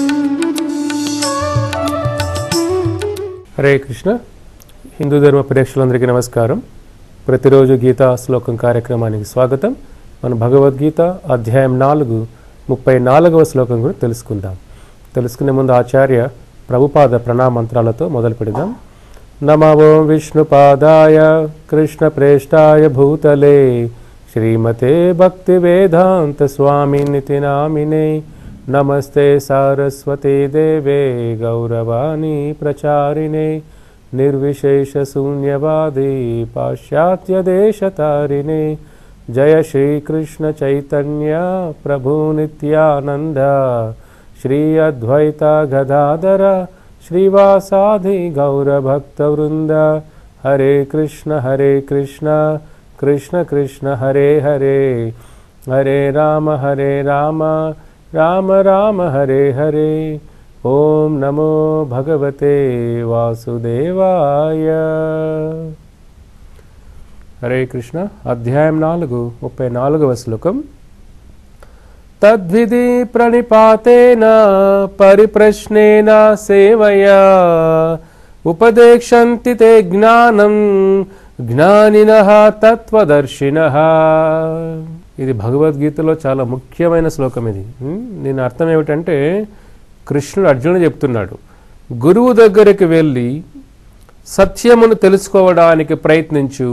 హరే కృష్ణ హిందూ ధర్మ ప్రేక్షకులందరికీ నమస్కారం ప్రతిరోజు గీతా శ్లోకం కార్యక్రమానికి స్వాగతం మన భగవద్గీత అధ్యాయం నాలుగు ముప్పై నాలుగవ శ్లోకం కూడా తెలుసుకుందాం తెలుసుకునే ముందు ఆచార్య ప్రభుపాద ప్రణామంత్రాలతో మొదలు పెడదాం నమ ఓం విష్ణుపాదాయ కృష్ణ ప్రేష్టాయ భూతలే శ్రీమతే భక్తి వేదాంత స్వామినితి నామినే నమస్తే సారస్వతే దేవే గౌరవాణి ప్రచారిణే నిర్విశేష శూన్యవాది పాశ్చాత్య దేశతారిణే జయ శ్రీకృష్ణ చైతన్య ప్రభు నిత్యానంద శ్రీ అద్వైత గదాధర శ్రీవాసాది గౌరభక్తవృంద హరే కృష్ణ హరే కృష్ణ కృష్ణ కృష్ణ హరే హరే హరే రామ హరే రామ రామ రామ హరే హరే ఓం నమో భగవతే వాసుదేవాయ హరే కృష్ణ అధ్యాయం నాలుగు ముప్పై నాలుగవ శ్లోకం తద్విధి ప్రణిపాతేన పరిప్రశ్నేన సేవయా ఉపదేశంతి తే జ్ఞానం జ్ఞానిన తత్వదర్శిన ఇది భగవద్గీతలో చాలా ముఖ్యమైన శ్లోకం ఇది ఉం? దీని అర్థం ఏమిటంటే కృష్ణుడు అర్జునుడు చెప్తున్నాడు గురువు దగ్గరికి వెళ్ళి సత్యమును తెలుసుకోవడానికి ప్రయత్నించు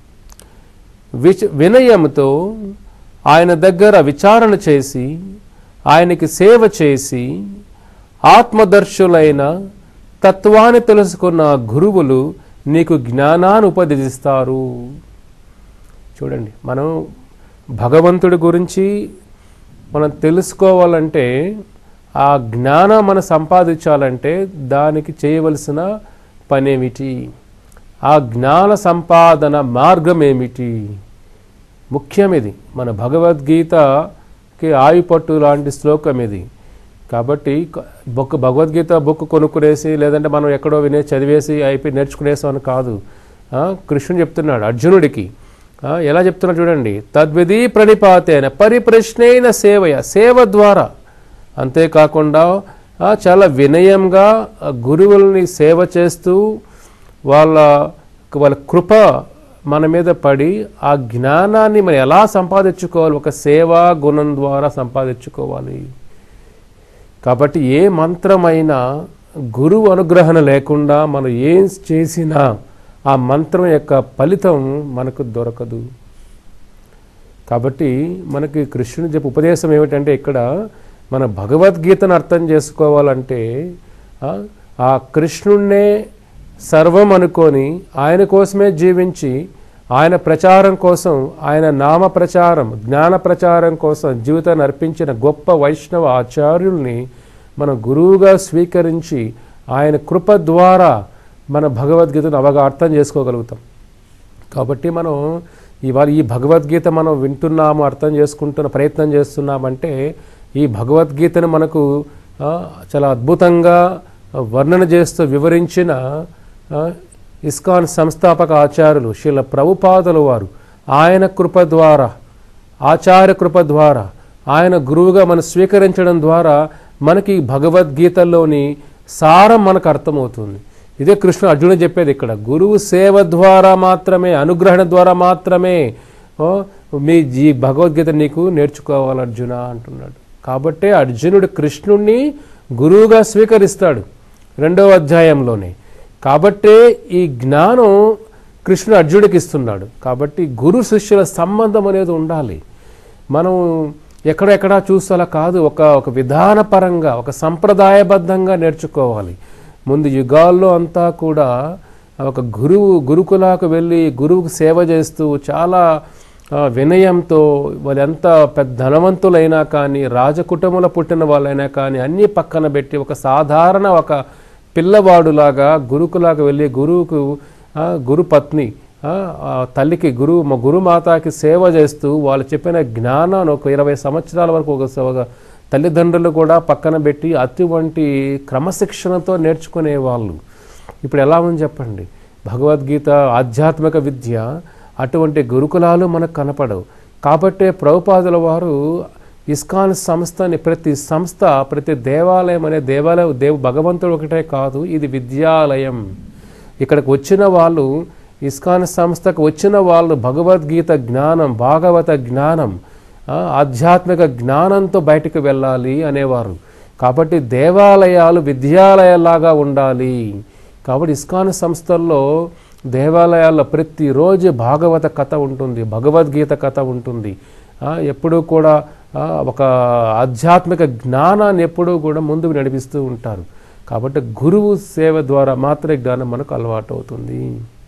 విచ వినయంతో ఆయన దగ్గర విచారణ చేసి ఆయనకి సేవ చేసి ఆత్మదర్శులైన తత్వాన్ని తెలుసుకున్న గురువులు నీకు జ్ఞానాన్ని ఉపదేశిస్తారు చూడండి మనం భగవంతుడి గురించి మనం తెలుసుకోవాలంటే ఆ జ్ఞానం మనం సంపాదించాలంటే దానికి చేయవలసిన పనేమిటి ఆ జ్ఞాన సంపాదన మార్గం ఏమిటి ముఖ్యం ఇది మన భగవద్గీతకి ఆయుపట్టు లాంటి శ్లోకం ఇది కాబట్టి క- బుక్ భగవద్గీత బుక్ కొనుక్కునేసి లేదంటే మనం ఎక్కడో వినే చదివేసి అయిపోయి నేర్చుకునేసాం అని కాదు ఆ, కృష్ణుడు చెప్తున్నాడు అర్జునుడికి ఆ, ఎలా చెప్తున్నాడు చూడండి తద్విధి ప్రణిపాతేన పరిప్రశ్నైన సేవయ సేవ ద్వారా అంతేకాకుండా ఆ, చాలా వినయంగా ఆ, గురువుల్ని సేవ చేస్తూ వాళ్ళ వాళ్ళ కృప మన మీద పడి ఆ జ్ఞానాన్ని మనం ఎలా సంపాదించుకోవాలి ఒక సేవా గుణం ద్వారా సంపాదించుకోవాలి కాబట్టి ఏ మంత్రమైనా గురువు అనుగ్రహణ లేకుండా మనం ఏం చేసినా ఆ మంత్రం యొక్క ఫలితం మనకు దొరకదు కాబట్టి మనకి కృష్ణుడు చెప్పే ఉపదేశం ఏమిటంటే ఇక్కడ మన భగవద్గీతను అర్థం చేసుకోవాలంటే ఆ, ఆ కృష్ణుణ్ణే సర్వం అనుకొని ఆయన కోసమే జీవించి ఆయన ప్రచారం కోసం ఆయన నామ ప్రచారం జ్ఞాన ప్రచారం కోసం జీవితాన్ని అర్పించిన గొప్ప వైష్ణవ ఆచార్యుల్ని మన గురువుగా స్వీకరించి ఆయన కృప ద్వారా మన భగవద్గీతను అవగా అర్థం చేసుకోగలుగుతాం కాబట్టి మనం ఇవాళ ఈ భగవద్గీత మనం వింటున్నాము అర్థం చేసుకుంటున్న ప్రయత్నం చేస్తున్నామంటే ఈ భగవద్గీతను మనకు ఆ, చాలా అద్భుతంగా వర్ణన చేస్తూ వివరించిన ఆ, ఇస్కాన్ సంస్థాపక ఆచార్యులు శిల ప్రభుపాదుల వారు ఆయన కృప ద్వారా ఆచార్య కృప ద్వారా ఆయన గురువుగా మనం స్వీకరించడం ద్వారా మనకి ఈ భగవద్గీతలోని సారం మనకు అర్థమవుతుంది ఇదే కృష్ణ అర్జునుడు చెప్పేది ఇక్కడ గురువు సేవ ద్వారా మాత్రమే అనుగ్రహణ ద్వారా మాత్రమే ఓ, మీ జీ భగవద్గీత నీకు నేర్చుకోవాలి అర్జున అంటున్నాడు కాబట్టే అర్జునుడు కృష్ణుణ్ణి గురువుగా స్వీకరిస్తాడు రెండవ అధ్యాయంలోనే కాబట్టే ఈ జ్ఞానం కృష్ణుడు అర్జునుడికి ఇస్తున్నాడు కాబట్టి గురు శిష్యుల సంబంధం అనేది ఉండాలి మనం ఎక్కడెక్కడా చూస్తే అలా కాదు ఒక ఒక విధానపరంగా ఒక సంప్రదాయబద్ధంగా నేర్చుకోవాలి ముందు యుగాల్లో అంతా కూడా ఒక గురువు గురుకులకు వెళ్ళి గురువుకు సేవ చేస్తూ చాలా ఆ, వినయంతో వాళ్ళు ఎంత పెద్ద ధనవంతులైనా కానీ రాజకుటుంబంలో పుట్టిన వాళ్ళైనా కానీ అన్నీ పక్కన పెట్టి ఒక సాధారణ ఒక పిల్లవాడులాగా గురుకులాగా వెళ్ళి గురువుకు ఆ, గురుపత్ని ఆ, ఆ తల్లికి గురు మా గురుమాతకి సేవ చేస్తూ వాళ్ళు చెప్పిన జ్ఞానాన్ని ఒక ఇరవై సంవత్సరాల వరకు ఒక ఒక తల్లిదండ్రులు కూడా పక్కన పెట్టి అటువంటి క్రమశిక్షణతో నేర్చుకునే వాళ్ళు ఇప్పుడు ఎలా ఉంది చెప్పండి భగవద్గీత ఆధ్యాత్మిక విద్య అటువంటి గురుకులాలు మనకు కనపడవు కాబట్టే ప్రభుపాదుల వారు ఇస్కాన్ సంస్థని ప్రతి సంస్థ ప్రతి దేవాలయం అనే దేవాలయం దేవు భగవంతుడు ఒకటే కాదు ఇది విద్యాలయం ఇక్కడికి వచ్చిన వాళ్ళు ఇస్కాన్ సంస్థకు వచ్చిన వాళ్ళు భగవద్గీత జ్ఞానం భాగవత జ్ఞానం ఆ, ఆధ్యాత్మిక జ్ఞానంతో బయటకు వెళ్ళాలి అనేవారు కాబట్టి దేవాలయాలు విద్యాలయాలాగా ఉండాలి కాబట్టి ఇస్కాన్ సంస్థల్లో దేవాలయాల్లో ప్రతిరోజు భాగవత కథ ఉంటుంది భగవద్గీత కథ ఉంటుంది ఆ, ఎప్పుడూ కూడా ఆ, ఒక ఆధ్యాత్మిక జ్ఞానాన్ని ఎప్పుడూ కూడా ముందుకు నడిపిస్తూ ఉంటారు కాబట్టి గురువు సేవ ద్వారా మాత్రమే జ్ఞానం మనకు అలవాటు అవుతుంది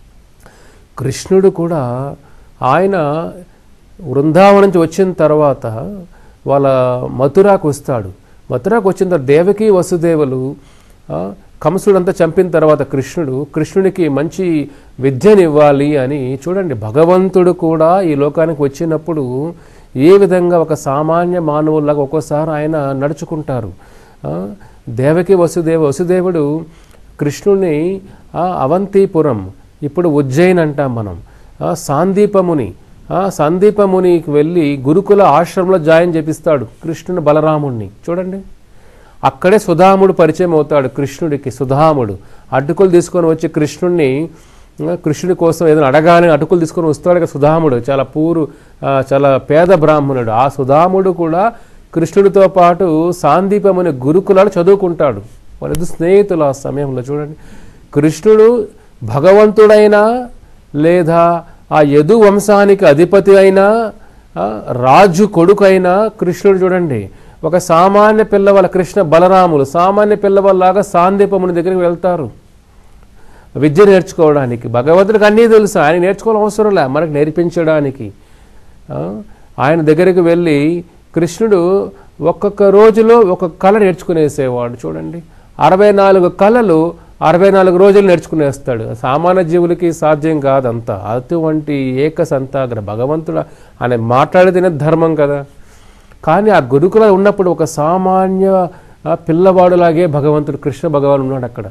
కృష్ణుడు కూడా ఆయన వృందావనం నుంచి వచ్చిన తర్వాత వాళ్ళ మథురాకు వస్తాడు మథురాకు వచ్చిన తర్వాత దేవకి వసుదేవులు ఆ, కంసుడంతా చంపిన తర్వాత కృష్ణుడు కృష్ణుడికి మంచి విద్యను ఇవ్వాలి అని చూడండి భగవంతుడు కూడా ఈ లోకానికి వచ్చినప్పుడు ఏ విధంగా ఒక సామాన్య మానవుల్లాగా ఒక్కోసారి ఆయన నడుచుకుంటారు ఆ, దేవకి వసుదేవ వసుదేవుడు కృష్ణుని ఆ, అవంతిపురం ఇప్పుడు ఉజ్జయిన్ అంటాం మనం ఆ, సాందీపముని ఆ, సందీపమునికి వెళ్ళి గురుకుల ఆశ్రమంలో జాయిన్ చేపిస్తాడు కృష్ణుని బలరాముణ్ణి చూడండి అక్కడే సుధాముడు పరిచయం అవుతాడు కృష్ణుడికి సుధాముడు అటుకులు తీసుకొని వచ్చి కృష్ణుడిని ఆ, కృష్ణుడి కోసం ఏదైనా అడగానే అటుకులు తీసుకొని వస్తాడు కదా సుధాముడు చాలా పూరు ఆ, చాలా పేద బ్రాహ్మణుడు ఆ సుధాముడు కూడా కృష్ణుడితో పాటు సాందీపముని గురుకులాలు చదువుకుంటాడు వాళ్ళిద్దరు స్నేహితులు ఆ సమయంలో చూడండి కృష్ణుడు భగవంతుడైనా లేదా ఆ యదు వంశానికి అధిపతి అయినా ఆ, రాజు కొడుకైనా కృష్ణుడు చూడండి ఒక సామాన్య పిల్లవాళ్ళ కృష్ణ బలరాములు సామాన్య పిల్లవాళ్ళలాగా సాందీపముని దగ్గరికి వెళ్తారు విద్య నేర్చుకోవడానికి భగవంతుడికి అన్నీ తెలుసు ఆయన నేర్చుకోవాల్సిన అవసరం లే మనకు నేర్పించడానికి ఆ, ఆయన దగ్గరికి వెళ్ళి కృష్ణుడు ఒక్కొక్క రోజులో ఒక్కొక్క కళ నేర్చుకునేసేవాడు చూడండి అరవై నాలుగు కళలు అరవై నాలుగు రోజులు నేర్చుకునేస్తాడు సామాన్య జీవులకి సాధ్యం కాదంతా అటువంటి ఏక సంతాగ్ర భగవంతుడు ఆయన మాట్లాడితేనే ధర్మం కదా కానీ ఆ గురుకుల ఉన్నప్పుడు ఒక సామాన్య ఆ, పిల్లవాడులాగే భగవంతుడు కృష్ణ భగవాన్ ఉన్నాడు అక్కడ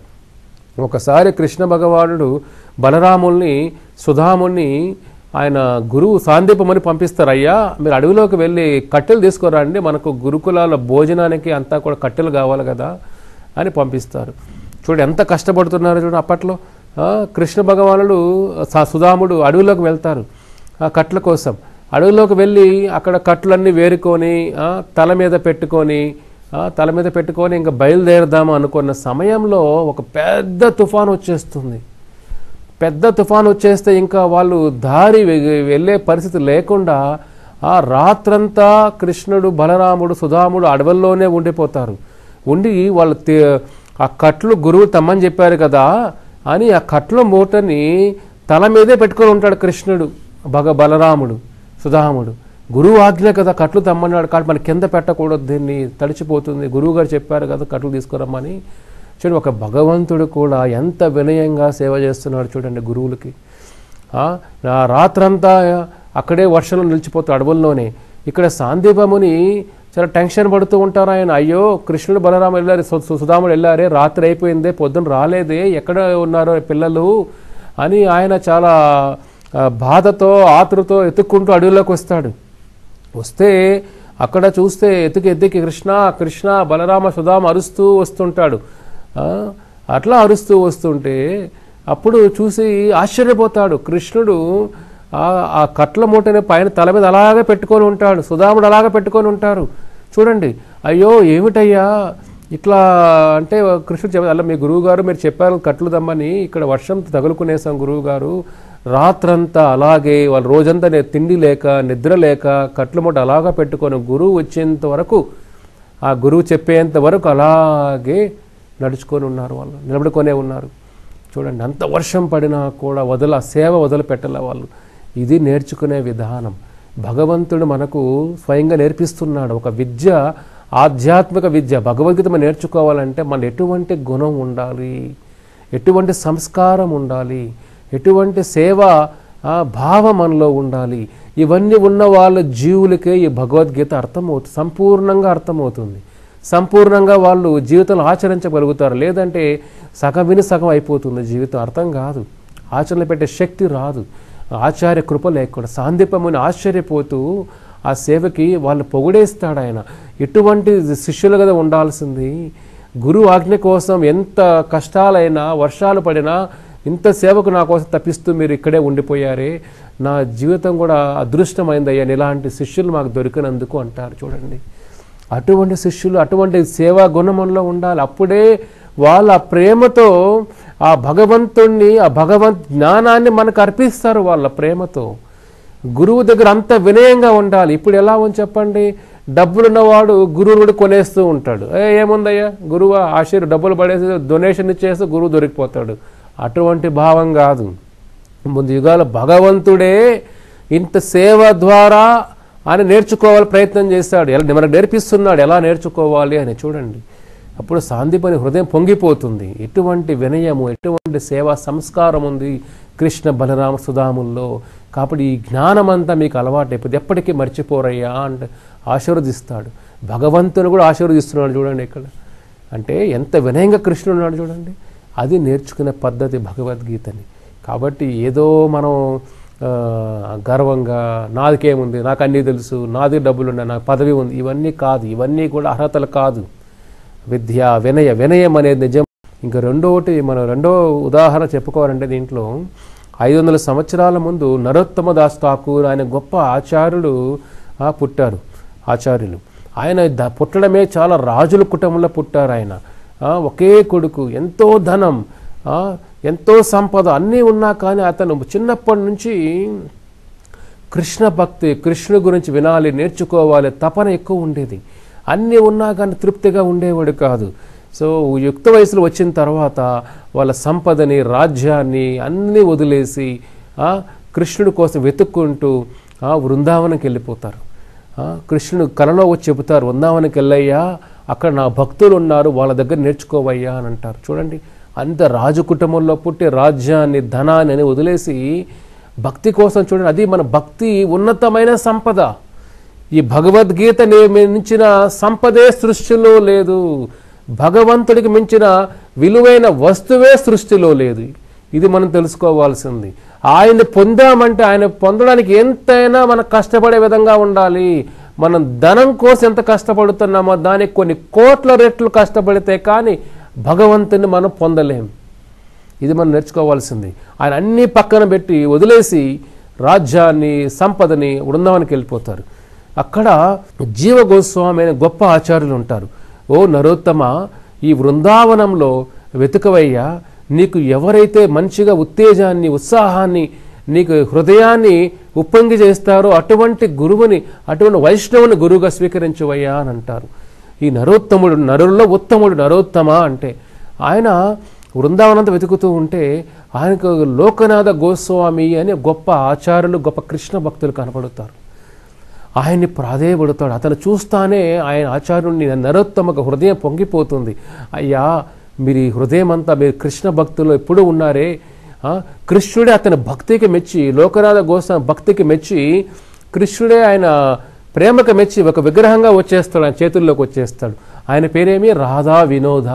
ఒకసారి కృష్ణ భగవానుడు బలరాముల్ని సుధాముని ఆయన గురువు సాందీపమని పంపిస్తారు అయ్యా మీరు అడవిలోకి వెళ్ళి కట్టెలు తీసుకురండి మనకు గురుకులాల భోజనానికి అంతా కూడా కట్టెలు కావాలి కదా అని పంపిస్తారు చూడు ఎంత కష్టపడుతున్నారు చూడు అప్పట్లో ఆ, కృష్ణ భగవానుడు సా- సుధాముడు అడవిలోకి వెళ్తారు ఆ కట్ల కోసం అడవిలోకి వెళ్ళి అక్కడ కట్లన్నీ వేరుకొని ఆ, తల మీద పెట్టుకొని ఆ, తల మీద పెట్టుకొని ఇంకా బయలుదేరదాము అనుకున్న సమయంలో ఒక పెద్ద తుఫాన్ వచ్చేస్తుంది పెద్ద తుఫాన్ వచ్చేస్తే ఇంకా వాళ్ళు దారి వె- వెళ్ళే పరిస్థితి లేకుండా ఆ రాత్రంతా కృష్ణుడు బలరాముడు సుధాముడు అడవుల్లోనే ఉండిపోతారు ఉండి వాళ్ళు తే- ఆ కట్లు గురువు తమ్మని చెప్పారు కదా అని ఆ కట్ల మూటని తల మీదే పెట్టుకొని ఉంటాడు కృష్ణుడు భగ బలరాముడు సుధాముడు గురువు ఆజ్ఞ కదా కట్లు తమ్మన్నాడు కాబట్టి మన కింద పెట్టకూడదు దీన్ని తడిచిపోతుంది గురువు గారు చెప్పారు కదా కట్లు తీసుకురమ్మని చూడండి ఒక భగవంతుడు కూడా ఎంత వినయంగా సేవ చేస్తున్నాడు చూడండి గురువులకి ఆ, ఆ రాత్రంతా అక్కడే వర్షంలో నిలిచిపోతాడు అడవుల్లోనే ఇక్కడ సాందీపముని చాలా టెన్షన్ పడుతూ ఉంటారు ఆయన అయ్యో కృష్ణుడు బలరామ వెళ్ళారు సు- సు- సుధాముడు వెళ్ళారే రాత్రి అయిపోయిందే పొద్దున రాలేదే ఎక్కడ ఉన్నారో పిల్లలు అని ఆయన చాలా ఆ, బాధతో ఆతృతో ఎత్తుక్కుంటూ అడవిలోకి వస్తాడు వస్తే అక్కడ చూస్తే ఎత్తుకి ఎత్తుకి కృష్ణ కృష్ణ బలరామ సుధామ అరుస్తూ వస్తుంటాడు ఆ, అట్లా అరుస్తూ వస్తుంటే అప్పుడు చూసి ఆశ్చర్యపోతాడు కృష్ణుడు ఆ ఆ కట్ల మూటని పైన తల మీద అలాగే పెట్టుకొని ఉంటాడు సుధాముడు అలాగే పెట్టుకొని ఉంటారు చూడండి అయ్యో ఏమిటయ్యా ఇట్లా అంటే కృష్ణుడు చెప్పారు అలా మీ గురువు గారు మీరు చెప్పారు కట్లు దమ్మని ఇక్కడ వర్షం తగులుకునేసాం గురువు గారు రాత్రంతా అలాగే వాళ్ళు రోజంతా నే- తిండి లేక నిద్ర లేక కట్ల మూట అలాగా పెట్టుకొని గురువు వచ్చేంత వరకు ఆ గురువు చెప్పేంత వరకు అలాగే నడుచుకొని ఉన్నారు వాళ్ళు నిలబడుకొనే ఉన్నారు చూడండి అంత వర్షం పడినా కూడా వదల సేవ వదిలిపెట్టల వాళ్ళు ఇది నేర్చుకునే విధానం భగవంతుడు మనకు స్వయంగా నేర్పిస్తున్నాడు ఒక విద్య ఆధ్యాత్మిక విద్య భగవద్గీత మనం నేర్చుకోవాలంటే మన ఎటువంటి గుణం ఉండాలి ఎటువంటి సంస్కారం ఉండాలి ఎటువంటి సేవ ఆ, భావం మనలో ఉండాలి ఇవన్నీ ఉన్న వాళ్ళ జీవులకే ఈ భగవద్గీత అర్థమవుతుంది సంపూర్ణంగా అర్థమవుతుంది సంపూర్ణంగా వాళ్ళు జీవితంలో ఆచరించగలుగుతారు లేదంటే సగం విని సగం అయిపోతుంది జీవితం అర్థం కాదు ఆచరణ పెట్టే శక్తి రాదు ఆచార్య కృప లేకుండా సాందీపముని ఆశ్చర్యపోతూ ఆ సేవకి వాళ్ళు పొగిడేస్తాడు ఆయన ఎటువంటి శిష్యులు కదా ఉండాల్సింది గురువు ఆజ్ఞ కోసం ఎంత కష్టాలైనా వర్షాలు పడినా ఇంత సేవకు నా కోసం తప్పిస్తూ మీరు ఇక్కడే ఉండిపోయారే నా జీవితం కూడా అదృష్టమైందయ్యా ఇలాంటి శిష్యులు మాకు దొరికినందుకు అంటారు చూడండి అటువంటి శిష్యులు అటువంటి సేవా గుణమంలో ఉండాలి అప్పుడే వాళ్ళ ప్రేమతో ఆ భగవంతుణ్ణి ఆ భగవంత్ జ్ఞానాన్ని మనకు అర్పిస్తారు వాళ్ళ ప్రేమతో గురువు దగ్గర అంత వినయంగా ఉండాలి ఇప్పుడు ఎలా ఉంది చెప్పండి డబ్బులున్నవాడు గురువుని కూడా కొనేస్తూ ఉంటాడు ఏ ఏముందయ్యా గురువు ఆశీర్ డబ్బులు పడేసి డొనేషన్ ఇచ్చేస్తే గురువు దొరికిపోతాడు అటువంటి భావం కాదు ముందు యుగాల భగవంతుడే ఇంత సేవ ద్వారా ఆయన నేర్చుకోవాలి ప్రయత్నం చేస్తాడు ఎలా మనకు నేర్పిస్తున్నాడు ఎలా నేర్చుకోవాలి అని చూడండి అప్పుడు సాందీపని హృదయం పొంగిపోతుంది ఎటువంటి వినయము ఎటువంటి సేవా సంస్కారం ఉంది కృష్ణ బలరామ సుధాముల్లో కాబట్టి ఈ జ్ఞానమంతా మీకు అలవాటు అయిపోతుంది ఎప్పటికీ మర్చిపోరయ్యా అంటే ఆశీర్వదిస్తాడు భగవంతుని కూడా ఆశీర్వదిస్తున్నాడు చూడండి ఇక్కడ అంటే ఎంత వినయంగా కృష్ణుడు ఉన్నాడు చూడండి అది నేర్చుకునే పద్ధతి భగవద్గీతని కాబట్టి ఏదో మనం ఆ, గర్వంగా నాదికేముంది నాకు అన్నీ తెలుసు నాది డబ్బులు ఉన్నాయి నాకు పదవి ఉంది ఇవన్నీ కాదు ఇవన్నీ కూడా అర్హతలు కాదు విద్య వినయ వినయం అనేది నిజం ఇంకా రెండోటి మనం రెండో ఉదాహరణ చెప్పుకోవాలంటే దీంట్లో ఐదు వందల సంవత్సరాల ముందు నరోత్తమ దాస్ ఠాకూర్ ఆయన గొప్ప ఆచార్యుడు ఆ, పుట్టారు ఆచార్యులు ఆయన ద- పుట్టడమే చాలా రాజుల కుటుంబంలో పుట్టారు ఆయన ఆ, ఒకే కొడుకు ఎంతో ధనం ఆ, ఎంతో సంపద అన్నీ ఉన్నా కానీ అతను చిన్నప్పటి నుంచి కృష్ణ భక్తి కృష్ణుడి గురించి వినాలి నేర్చుకోవాలి తపన ఎక్కువ ఉండేది అన్నీ ఉన్నా కానీ తృప్తిగా ఉండేవాడు కాదు సో యుక్త వయసులో వచ్చిన తర్వాత వాళ్ళ సంపదని రాజ్యాన్ని అన్నీ వదిలేసి ఆ, కృష్ణుడి కోసం వెతుక్కుంటూ ఆ, వృందావనంకి వెళ్ళిపోతారు ఆ, కృష్ణుడు కలలో వచ్చి చెబుతారు వృందావనంకి వెళ్ళయ్యా అక్కడ నా భక్తులు ఉన్నారు వాళ్ళ దగ్గర నేర్చుకోవయ్యా అని అంటారు చూడండి అంత రాజు కుటుంబంలో పుట్టి రాజ్యాన్ని ధనాన్ని అని వదిలేసి భక్తి కోసం చూడండి అది మన భక్తి ఉన్నతమైన సంపద ఈ భగవద్గీత మించిన సంపదే సృష్టిలో లేదు భగవంతుడికి మించిన విలువైన వస్తువే సృష్టిలో లేదు ఇది మనం తెలుసుకోవాల్సింది ఆయన పొందామంటే ఆయన పొందడానికి ఎంతైనా మనం కష్టపడే విధంగా ఉండాలి మనం ధనం కోసం ఎంత కష్టపడుతున్నామో దానికి కొన్ని కోట్ల రెట్లు కష్టపడితే కానీ భగవంతుని మనం పొందలేం ఇది మనం నేర్చుకోవాల్సింది ఆయన అన్ని పక్కన పెట్టి వదిలేసి రాజ్యాన్ని సంపదని బృందావనికి వెళ్ళిపోతారు అక్కడ జీవ గోస్వామి అనే గొప్ప ఆచార్యులు ఉంటారు ఓ నరోత్తమ ఈ బృందావనంలో వెతుకవయ్యా నీకు ఎవరైతే మంచిగా ఉత్తేజాన్ని ఉత్సాహాన్ని నీకు హృదయాన్ని ఉప్పొంగి చేస్తారో అటువంటి గురువుని అటువంటి వైష్ణవుని గురువుగా స్వీకరించవయ్యా అని అంటారు ఈ నరోత్తముడు నరుల్లో ఉత్తముడు నరోత్తమ అంటే ఆయన వృందావనంతా వెతుకుతూ ఉంటే ఆయనకు లోకనాథ గోస్వామి అనే గొప్ప ఆచార్యులు గొప్ప కృష్ణ భక్తులు కనపడుతారు ఆయన్ని ప్రాధేయపడతాడు అతను చూస్తానే ఆయన ఆచార్యుడిని నరోత్తమకు హృదయం పొంగిపోతుంది అయ్యా మీరు ఈ హృదయం అంతా మీరు కృష్ణ భక్తులు ఎప్పుడూ ఉన్నారే ఆ, కృష్ణుడే అతని భక్తికి మెచ్చి లోకనాథ గోస్వామి భక్తికి మెచ్చి కృష్ణుడే ఆయన ప్రేమకు మెచ్చి ఒక విగ్రహంగా వచ్చేస్తాడు ఆయన చేతుల్లోకి వచ్చేస్తాడు ఆయన పేరేమి రాధా వినోద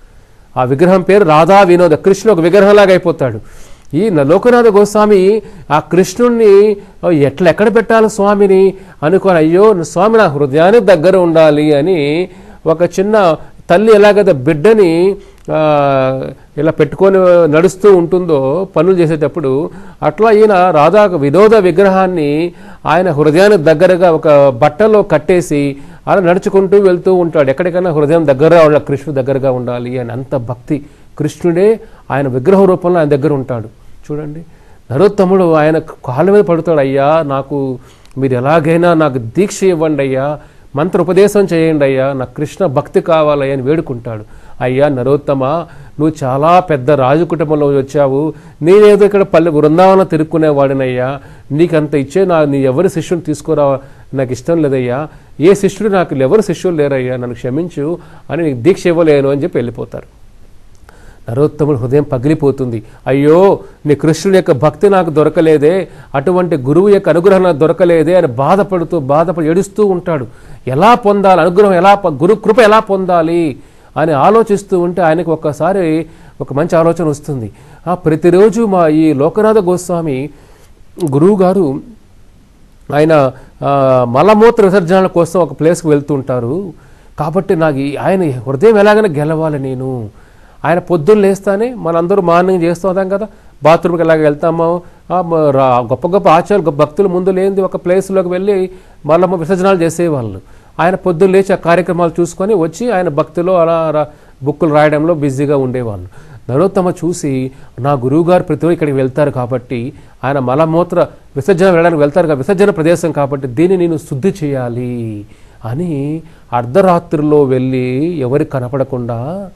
ఆ విగ్రహం పేరు రాధా వినోద కృష్ణుడు ఒక విగ్రహంలాగా అయిపోతాడు ఈ న- లోకనాథ గోస్వామి ఆ కృష్ణుణ్ణి "ఓ, ఎట్లా ఎక్కడ పెట్టాలి స్వామిని అనుకోని అయ్యో స్వామి నా హృదయానికి దగ్గర ఉండాలి అని ఒక చిన్న తల్లి ఎలాగైతే బిడ్డని ఆ, ఇలా పెట్టుకొని నడుస్తూ ఉంటుందో పనులు చేసేటప్పుడు అట్లా ఈయన రాధా వినోద విగ్రహాన్ని ఆయన హృదయానికి దగ్గరగా ఒక బట్టలో కట్టేసి అలా నడుచుకుంటూ వెళ్తూ ఉంటాడు ఎక్కడికైనా హృదయం దగ్గరగా ఉండాలి కృష్ణుడు దగ్గరగా ఉండాలి అని అంత భక్తి కృష్ణుడే ఆయన విగ్రహ రూపంలో ఆయన దగ్గర ఉంటాడు చూడండి నరోత్తముడు ఆయన కాళ్ళ మీద పడుతాడు అయ్యా నాకు మీరు ఎలాగైనా నాకు దీక్ష ఇవ్వండి అయ్యా మంత్ర ఉపదేశం చేయండి అయ్యా నాకు కృష్ణ భక్తి కావాలయ్యా అని వేడుకుంటాడు అయ్యా నరోత్తమ నువ్వు చాలా పెద్ద రాజు కుటుంబంలో వచ్చావు నేనేదో ఇక్కడ పల్లె బృందావనం తిరుక్కునేవాడినయ్యా నీకంత ఇచ్చే నా నీ ఎవరి శిష్యుని తీసుకురా నాకు ఇష్టం లేదయ్యా ఏ శిష్యుడు నాకు ఎవరు శిష్యులు లేరయ్యా నన్ను క్షమించు అని నీకు దీక్ష ఇవ్వలేను అని చెప్పి వెళ్ళిపోతారు నరోత్తముడు హృదయం పగిలిపోతుంది అయ్యో నీ కృష్ణుడి యొక్క భక్తి నాకు దొరకలేదే అటువంటి గురువు యొక్క అనుగ్రహం నాకు దొరకలేదే అని బాధపడుతూ బాధపడి ఏడుస్తూ ఉంటాడు ఎలా పొందాలి అనుగ్రహం ఎలా పొ- గురు కృప ఎలా పొందాలి అని ఆలోచిస్తూ ఉంటే ఆయనకు ఒక్కసారి ఒక మంచి ఆలోచన వస్తుంది ఆ ప్రతిరోజు మా ఈ లోకనాథ గోస్వామి గురువు గారు ఆయన ఆ, మలమూత్ర విసర్జనల కోసం ఒక ప్లేస్కి వెళ్తుంటారు కాబట్టి నాకు ఈ- ఆయన హృదయం ఎలాగైనా గెలవాలి నేను ఆయన పొద్దున్న లేస్తానే మనందరూ మార్నింగ్ చేస్తూ ఉంటాం కదా బాత్రూమ్కి ఎలాగ వెళ్తామో ఆ, మ- రా- గొప్ప గొప్ప ఆచార్యులు గొప్ప భక్తులు ముందు లేనిది ఒక ప్లేస్లోకి వెళ్ళి మళ్ళీ విసర్జనాలు చేసేవాళ్ళు ఆయన పొద్దున్న లేచి ఆ కార్యక్రమాలు చూసుకొని వచ్చి ఆయన భక్తులు అలా రా- బుక్కులు రాయడంలో బిజీగా ఉండేవాళ్ళు నరోత్తమ చూసి నా గురువుగారు ప్రతిరోజు ఇక్కడికి వెళ్తారు కాబట్టి ఆయన మలమూత్ర విసర్జన వెళ్ళడానికి వెళ్తారు కాబట్టి విసర్జన ప్రదేశం కాబట్టి దీన్ని నేను శుద్ధి చేయాలి అని అర్ధరాత్రిలో వెళ్ళి ఎవరికి కనపడకుండా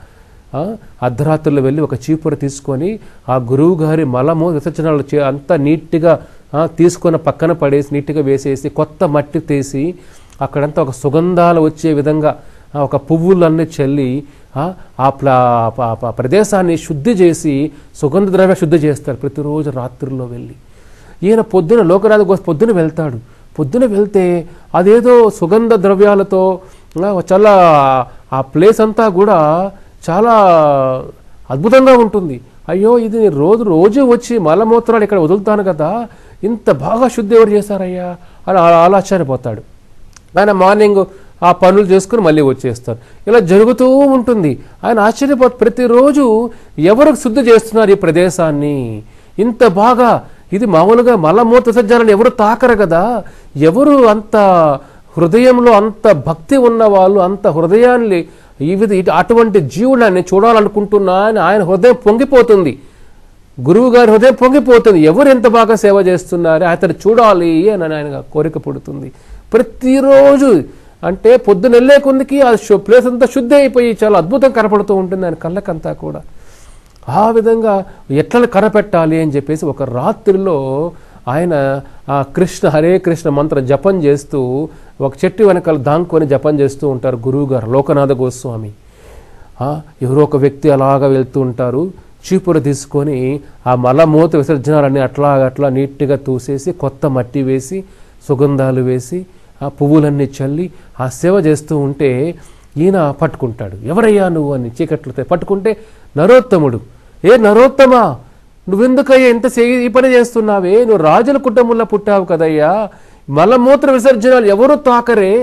ఆ, అర్ధరాత్రిలో వెళ్ళి ఒక చీపుర తీసుకొని ఆ గురువు గారి మలము విసర్జనలు చే అంతా నీట్గా ఆ, తీసుకొని పక్కన పడేసి నీట్గా వేసేసి కొత్త మట్టి తీసి అక్కడంతా ఒక సుగంధాలు వచ్చే విధంగా ఆ, ఒక పువ్వులన్నీ చల్లి ఆ, ఆ ప్లా ఆ- ఆ ప్రదేశాన్ని శుద్ధి చేసి సుగంధ ద్రవ్య శుద్ధి చేస్తారు ప్రతిరోజు రాత్రిలో వెళ్ళి ఈయన పొద్దున లోకనాథ కోసం పొద్దున వెళ్తాడు పొద్దున వెళ్తే అదేదో సుగంధ ద్రవ్యాలతో ఆ, చాలా ఆ ప్లేస్ అంతా కూడా చాలా అద్భుతంగా ఉంటుంది అయ్యో ఇది నేను రోజు రోజు వచ్చి మలమూత్రాలు ఇక్కడ వదులుతాను కదా ఇంత బాగా శుద్ధి ఎవరు చేశారయ్యా అని ఆ- అలా ఆశ్చర్యపోతాడు ఆయన మార్నింగ్ ఆ పనులు చేసుకుని మళ్ళీ వచ్చేస్తారు ఇలా జరుగుతూ ఉంటుంది ఆయన ఆశ్చర్యపో ప్రతిరోజు ఎవరు శుద్ధి చేస్తున్నారు ఈ ప్రదేశాన్ని ఇంత బాగా ఇది మామూలుగా మలమూత్ర సజ్జాలను ఎవరు తాకరు కదా ఎవరు అంత హృదయంలో అంత భక్తి ఉన్న వాళ్ళు అంత హృదయాన్ని ఈ విధ ఇటు- అటువంటి జీవుడాన్ని చూడాలనుకుంటున్నా అని ఆయన హృదయం పొంగిపోతుంది గురువు గారి హృదయం పొంగిపోతుంది ఎవరు ఎంత బాగా సేవ చేస్తున్నారు అతను చూడాలి అని ఆయన కోరిక పుడుతుంది ప్రతిరోజు అంటే పొద్దున వెళ్ళే కొందికి ఆ షో ప్లేస్ అంతా శుద్ధి అయిపోయి చాలా అద్భుతం కనపడుతూ ఉంటుంది ఆయన కళ్ళకంతా కూడా ఆ విధంగా ఎట్లా కనపెట్టాలి అని చెప్పేసి ఒక రాత్రిలో ఆయన ఆ కృష్ణ హరే కృష్ణ మంత్ర జపం చేస్తూ ఒక చెట్టు వెనకాల దాంకొని జపం చేస్తూ ఉంటారు గురువు గారు లోకనాథ గోస్వామి ఆ, ఎవరో ఒక వ్యక్తి అలాగా వెళ్తూ ఉంటారు చీపుర తీసుకొని ఆ మలమూత విసర్జనాలన్నీ అట్లా అట్లా నీట్గా తూసేసి కొత్త మట్టి వేసి సుగంధాలు వేసి ఆ పువ్వులన్నీ చల్లి ఆ సేవ చేస్తూ ఉంటే ఈయన పట్టుకుంటాడు ఎవరయ్యా నువ్వు అని చీకట్లతో పట్టుకుంటే నరోత్తముడు ఏ నరోత్తమా నువ్వెందుకయ్యా ఇంత సే- ఈ పని చేస్తున్నావే నువ్వు రాజుల కుటుంబంలో పుట్టావు కదయ్యా మలమూత్ర విసర్జనాలు ఎవరు తాకరే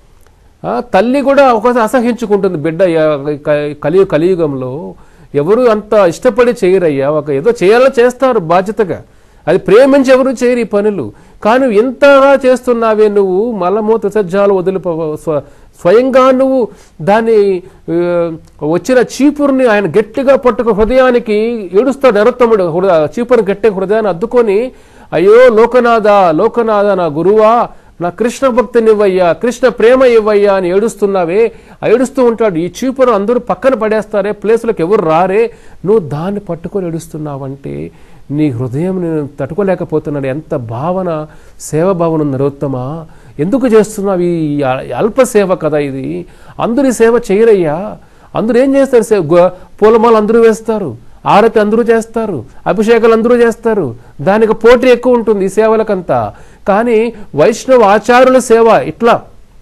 ఆ, తల్లి కూడా ఒకసారి అసహించుకుంటుంది బిడ్డ య- క- కలి కలియుగంలో ఎవరు అంత ఇష్టపడి చేయరయ్యా ఒక ఏదో చేయాలో చేస్తారు బాధ్యతగా అది ప్రేమించి ఎవరు చేయరు ఈ పనులు కానీ నువ్వు ఎంతగా చేస్తున్నావే నువ్వు మలమూత విసర్జాలు వదిలి స్వ- స్వయంగా నువ్వు దాన్ని ఆ, వచ్చిన చీపురుని ఆయన గట్టిగా పట్టుకు హృదయానికి ఏడుస్తాడు నరోత్తముడు హృదయ చీపురుని గట్టిగా హృదయాన్ని అద్దుకొని అయ్యో లోకనాథ లోకనాథ నా గురువా నా కృష్ణ భక్తిని ఇవ్వయ్యా కృష్ణ ప్రేమ ఇవ్వయ్యా అని ఏడుస్తున్నావే ఆ ఏడుస్తూ ఉంటాడు ఈ చీపురు అందరూ పక్కన పడేస్తారే ప్లేస్లోకి ఎవరు రారే నువ్వు దాన్ని పట్టుకొని ఏడుస్తున్నావంటే నీ హృదయం నేను తట్టుకోలేకపోతున్నాడు ఎంత భావన సేవ భావన ఉంది నరోత్తమా ఎందుకు చేస్తున్నావు ఈ అ- అల్ప సేవ కదా ఇది అందరూ ఈ సేవ చేయరయ్యా అందరూ ఏం చేస్తారు సేవ గో- పూలమాల అందరూ వేస్తారు ఆరతి అందరూ చేస్తారు అభిషేకాలు అందరూ చేస్తారు దానికి పోటీ ఎక్కువ ఉంటుంది ఈ సేవలకంతా కానీ వైష్ణవ ఆచారుల సేవ ఇట్లా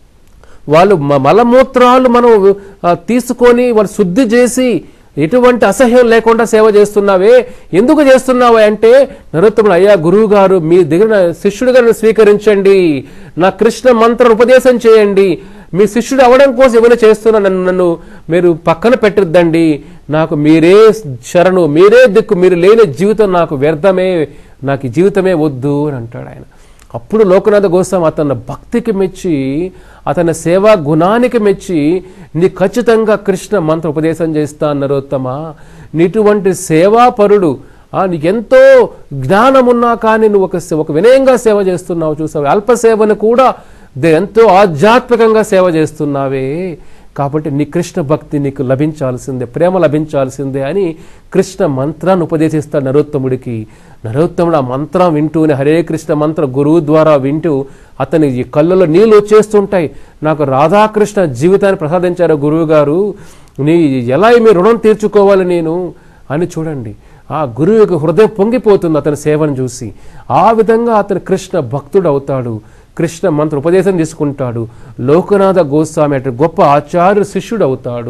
వాళ్ళు మ- మలమూత్రాలు మనం ఆ, తీసుకొని వాళ్ళు శుద్ధి చేసి ఎటువంటి అసహ్యం లేకుండా సేవ చేస్తున్నావే ఎందుకు చేస్తున్నావు అంటే నరోత్తముడు అయ్యా గురువు గారు మీ దగ్గర శిష్యుడిగా నన్ను స్వీకరించండి నా కృష్ణ మంత్ర ఉపదేశం చేయండి మీ శిష్యుడు అవడం కోసం ఏమైనా చేస్తున్నా నన్ను నన్ను మీరు పక్కన పెట్టద్దండి నాకు మీరే శరణు మీరే దిక్కు మీరు లేని జీవితం నాకు వ్యర్థమే నాకు ఈ జీవితమే వద్దు అని అంటాడు ఆయన అప్పుడు లోకనాథ గోస్వామి అతని భక్తికి మెచ్చి అతని సేవా గుణానికి మెచ్చి నీ ఖచ్చితంగా కృష్ణ మంత్ర ఉపదేశం చేస్తా నరోత్తమ నీటువంటి సేవాపరుడు ఆ, నీకెంతో జ్ఞానం ఉన్నా కానీ నువ్వు ఒక సే- ఒక వినయంగా సేవ చేస్తున్నావు చూసావు అల్ప సేవను కూడా దే- ఎంతో ఆధ్యాత్మికంగా సేవ చేస్తున్నావే కాబట్టి నీ కృష్ణ భక్తి నీకు లభించాల్సిందే ప్రేమ లభించాల్సిందే అని కృష్ణ మంత్రాన్ని ఉపదేశిస్తాడు నరోత్తముడికి నరోత్తముడు ఆ మంత్రం వింటూనే హరే కృష్ణ మంత్ర గురువు ద్వారా వింటూ అతని ఈ కళ్ళలో నీళ్ళు వచ్చేస్తుంటాయి నాకు రాధాకృష్ణ జీవితాన్ని ప్రసాదించారు గురువు గారు నీ ఎలా మీ రుణం తీర్చుకోవాలి నేను అని చూడండి ఆ గురువు యొక్క హృదయం పొంగిపోతుంది అతని సేవను చూసి ఆ విధంగా అతను కృష్ణ భక్తుడు అవుతాడు కృష్ణ మంత్ర ఉపదేశం తీసుకుంటాడు లోకనాథ గోస్వామి అటు గొప్ప ఆచార్య శిష్యుడు అవుతాడు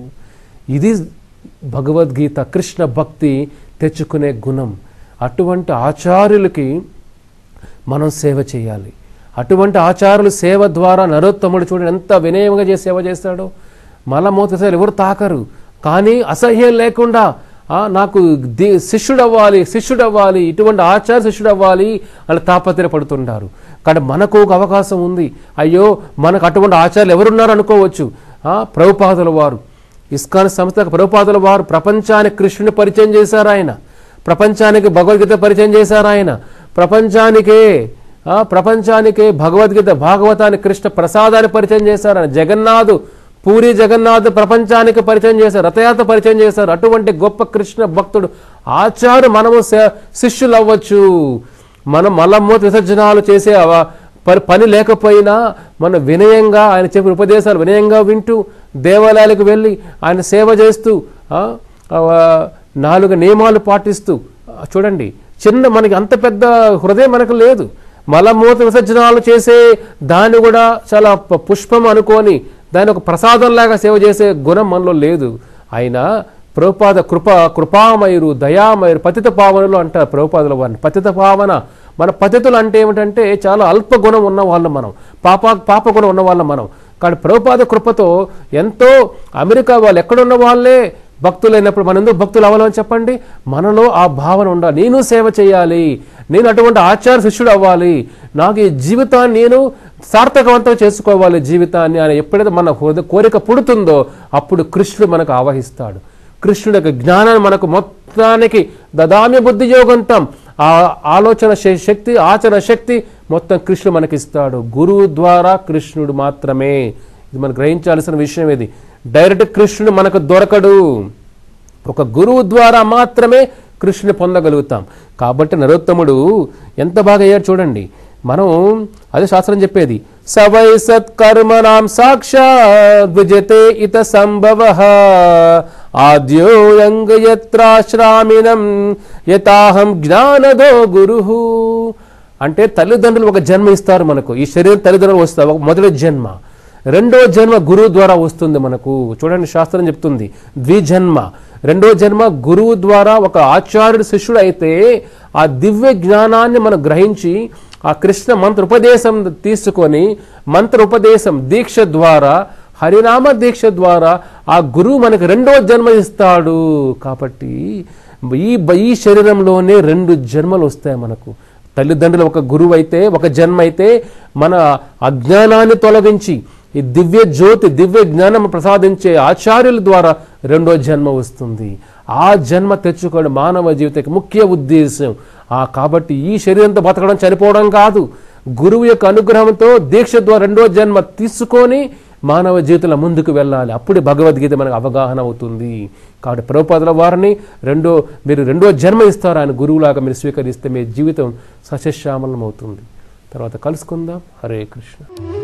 ఇది భగవద్గీత కృష్ణ భక్తి తెచ్చుకునే గుణం అటువంటి ఆచార్యులకి మనం సేవ చేయాలి అటువంటి ఆచారులు సేవ ద్వారా నరోత్తముడు చూడండి ఎంత వినయంగా చేసి సేవ చేస్తాడో మలమూత సేవలు ఎవరు తాకరు కానీ అసహ్యం లేకుండా ఆ, నాకు ది శిష్యుడు అవ్వాలి శిష్యుడు అవ్వాలి ఇటువంటి ఆచార శిష్యుడు అవ్వాలి అని తాపత్రయపడుతుంటారు కానీ మనకు ఒక అవకాశం ఉంది అయ్యో మనకు అటువంటి ఆచార్యులు ఎవరున్నారు అనుకోవచ్చు ఆ, ప్రభుపాదుల వారు ఇస్కాన్ సంస్థ ప్రభుపాదుల వారు ప్రపంచానికి కృష్ణుని పరిచయం చేశారు ఆయన ప్రపంచానికి భగవద్గీత పరిచయం చేశారు ఆయన ప్రపంచానికే ఆ, ప్రపంచానికే భగవద్గీత భాగవతాన్ని కృష్ణ ప్రసాదాన్ని పరిచయం చేశారు ఆయన జగన్నాథు పూరి జగన్నాథ్ ప్రపంచానికి పరిచయం చేశారు రథయాత్ర పరిచయం చేశారు అటువంటి గొప్ప కృష్ణ భక్తుడు ఆచారు మనము శ- శిష్యులు అవ్వచ్చు మనం మలమూత విసర్జనాలు చేసే అవ- పని పని లేకపోయినా మన వినయంగా ఆయన చెప్పిన ఉపదేశాలు వినయంగా వింటూ దేవాలయాలకు వెళ్ళి ఆయన సేవ చేస్తూ ఆ, ఆ, నాలుగు నియమాలు పాటిస్తూ ఆ, చూడండి చిన్న మనకి అంత పెద్ద హృదయం మనకు లేదు మలమూత విసర్జనాలు చేసే దాన్ని కూడా చాలా ప- పుష్పం అనుకొని దాన్ని ఒక ప్రసాదంలాగా సేవ చేసే గుణం మనలో లేదు అయినా ప్రభుపాద కృప కృపామయురు దయామయురు పతిత పావనులు అంటారు ప్రభుపాదుల వారిని పతిత పావన మన పతితులు అంటే ఏమిటంటే చాలా అల్ప గుణం ఉన్న వాళ్ళం మనం పాప పాప గుణం ఉన్న వాళ్ళం మనం కానీ ప్రభుపాద కృపతో ఎంతో అమెరికా వాళ్ళు ఎక్కడున్న వాళ్ళే భక్తులైనప్పుడు మనం ఎందుకు భక్తులు అవ్వాలని చెప్పండి మనలో ఆ భావన ఉండాలి నేను సేవ చేయాలి నేను అటువంటి ఆచార శిష్యుడు అవ్వాలి నాకు ఈ జీవితాన్ని నేను సార్థకవంతం చేసుకోవాలి జీవితాన్ని అని ఎప్పుడైతే మన హృదయ కోరిక పుడుతుందో అప్పుడు కృష్ణుడు మనకు ఆవహిస్తాడు కృష్ణుడి యొక్క జ్ఞానాన్ని మనకు మొత్తానికి దదామి బుద్ధి యోగంతం ఆ ఆలోచన శ- శక్తి ఆచరణ శక్తి మొత్తం కృష్ణుడు మనకి ఇస్తాడు గురువు ద్వారా కృష్ణుడు మాత్రమే ఇది మనం గ్రహించాల్సిన విషయం ఇది డైరెక్ట్ కృష్ణుడు మనకు దొరకడు ఒక గురువు ద్వారా మాత్రమే కృష్ణుని పొందగలుగుతాం కాబట్టి నరోత్తముడు ఎంత బాగా అయ్యాడు చూడండి మనం అదే శాస్త్రం చెప్పేది సవై సత్కర్మణాం సాక్షాద్విజతే ఇత సంభవ ఆద్యోయంగయత్రాశ్రామినం యతాహం జ్ఞానదో గురు అంటే తల్లిదండ్రులు ఒక జన్మ ఇస్తారు మనకు ఈ శరీరం తల్లిదండ్రులు వస్తారు ఒక మొదటి జన్మ రెండో జన్మ గురువు ద్వారా వస్తుంది మనకు చూడండి శాస్త్రం చెప్తుంది ద్విజన్మ రెండో జన్మ గురువు ద్వారా ఒక ఆచార్యుడు శిష్యుడు అయితే ఆ దివ్య జ్ఞానాన్ని మనం గ్రహించి ఆ కృష్ణ మంత్ర ఉపదేశం తీసుకొని మంత్ర ఉపదేశం దీక్ష ద్వారా హరినామ దీక్ష ద్వారా ఆ గురువు మనకు రెండో జన్మ ఇస్తాడు కాబట్టి ఈ ఈ శరీరంలోనే రెండు జన్మలు వస్తాయి మనకు తల్లిదండ్రులు ఒక గురువు అయితే ఒక జన్మ అయితే మన అజ్ఞానాన్ని తొలగించి ఈ దివ్య జ్యోతి దివ్య జ్ఞానం ప్రసాదించే ఆచార్యుల ద్వారా రెండో జన్మ వస్తుంది ఆ జన్మ తెచ్చుకోవడం మానవ జీవితానికి ముఖ్య ఉద్దేశం ఆ కాబట్టి ఈ శరీరంతో బతకడం చనిపోవడం కాదు గురువు యొక్క అనుగ్రహంతో దీక్ష ద్వారా రెండో జన్మ తీసుకొని మానవ జీవితంలో ముందుకు వెళ్ళాలి అప్పుడే భగవద్గీత మనకు అవగాహన అవుతుంది కాబట్టి ప్రభుపాదుల వారిని రెండో మీరు రెండో జన్మ ఇస్తారు ఆయన గురువులాగా మీరు స్వీకరిస్తే మీ జీవితం సస్యశ్యామలం అవుతుంది తర్వాత కలుసుకుందాం హరే కృష్ణ